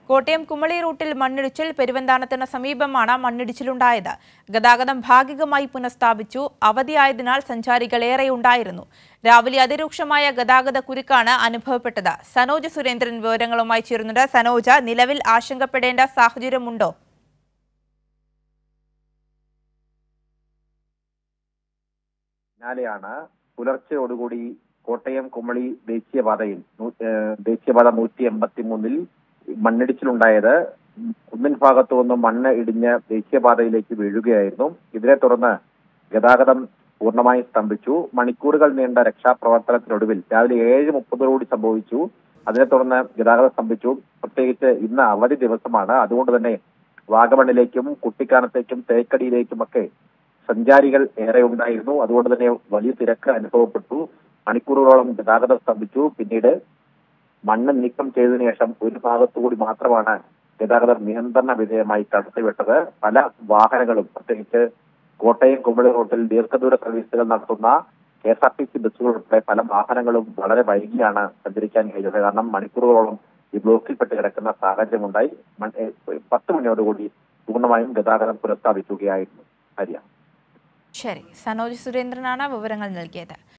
കോട്ടയം കുമളി റൂട്ടിൽ മണ്ണിടിച്ചിൽ പെരുവന്താനത്തിന് സമീപമാണ് മണ്ണിടിച്ചിലുണ്ടായത് ഗതാഗതം ഭാഗികമായി പുനഃസ്ഥാപിച്ചു അവധിയായതിനാൽ സഞ്ചാരികൾ ഏറെയുണ്ടായിരുന്നു രാവിലെ അതിരൂക്ഷമായ ഗതാഗത കുരുക്കാണ് അനുഭവപ്പെട്ടത് സനോജ് സുരേന്ദ്രൻ വിവരങ്ങളുമായി ചേരുന്നുണ്ട് സനോജ നിലവിൽ ആശങ്കപ്പെടേണ്ട സാഹചര്യമുണ്ടോ പിന്നാലെയാണ് പുലർച്ചെയോടുകൂടി കോട്ടയം കുമളി ദേശീയപാതയിൽ നൂ- ഏഹ് ദേശീയപാത നൂറ്റി എൺപത്തി മൂന്നിൽ മണ്ണിടിച്ചിലുണ്ടായത് കുന്നിൻ ഭാഗത്തു നിന്ന് മണ്ണ് ഇടിഞ്ഞ് ദേശീയപാതയിലേക്ക് വീഴുകയായിരുന്നു ഇതിനെ തുടർന്ന് ഗതാഗതം പൂർണ്ണമായി സ്തംഭിച്ചു മണിക്കൂറുകൾ നീണ്ട രക്ഷാപ്രവർത്തനത്തിനൊടുവിൽ രാവിലെ ഏഴ് മുപ്പതോടുകൂടി സംഭവിച്ചു അതിനെ തുടർന്ന് ഗതാഗതം സ്തംഭിച്ചു പ്രത്യേകിച്ച് ഇന്ന് അവധി ദിവസമാണ് അതുകൊണ്ട് തന്നെ വാഗമണിലേക്കും കുട്ടിക്കാനത്തേക്കും തേക്കടിയിലേക്കുമൊക്കെ സഞ്ചാരികൾ ഏറെ ഉണ്ടായിരുന്നു അതുകൊണ്ട് തന്നെ വലിയ തിരക്ക് അനുഭവപ്പെട്ടു മണിക്കൂറുകളോളം ഗതാഗതം സ്തംഭിച്ചു പിന്നീട് മണ്ണ് നീക്കം ചെയ്തതിനു ശേഷം ഒരു ഭാഗത്തുകൂടി മാത്രമാണ് ഗതാഗതം നിയന്ത്രണ വിധേയമായി കടത്തിവിട്ടത് പല വാഹനങ്ങളും പ്രത്യേകിച്ച് കോട്ടയം കുമളി റൂട്ടിൽ ദീർഘദൂര സർവീസുകൾ നടത്തുന്ന K S R T C ബസ്സുകൾ ഉൾപ്പെടെ പല വാഹനങ്ങളും വളരെ വൈകിയാണ് സഞ്ചരിക്കാൻ കഴിഞ്ഞത് കാരണം മണിക്കൂറുകളോളം ഈ ബ്ലോക്കിൽപ്പെട്ട് കിടക്കുന്ന സാഹചര്യമുണ്ടായി മൺ- ഏഹ് പത്ത് മണിയോടുകൂടി പൂർണ്ണമായും ഗതാഗതം പുനഃസ്ഥാപിക്കുകയായിരുന്നു ഹരിയ ശരി സനോജ് സുരേന്ദ്രനാണ് വിവരങ്ങൾ നൽകിയത്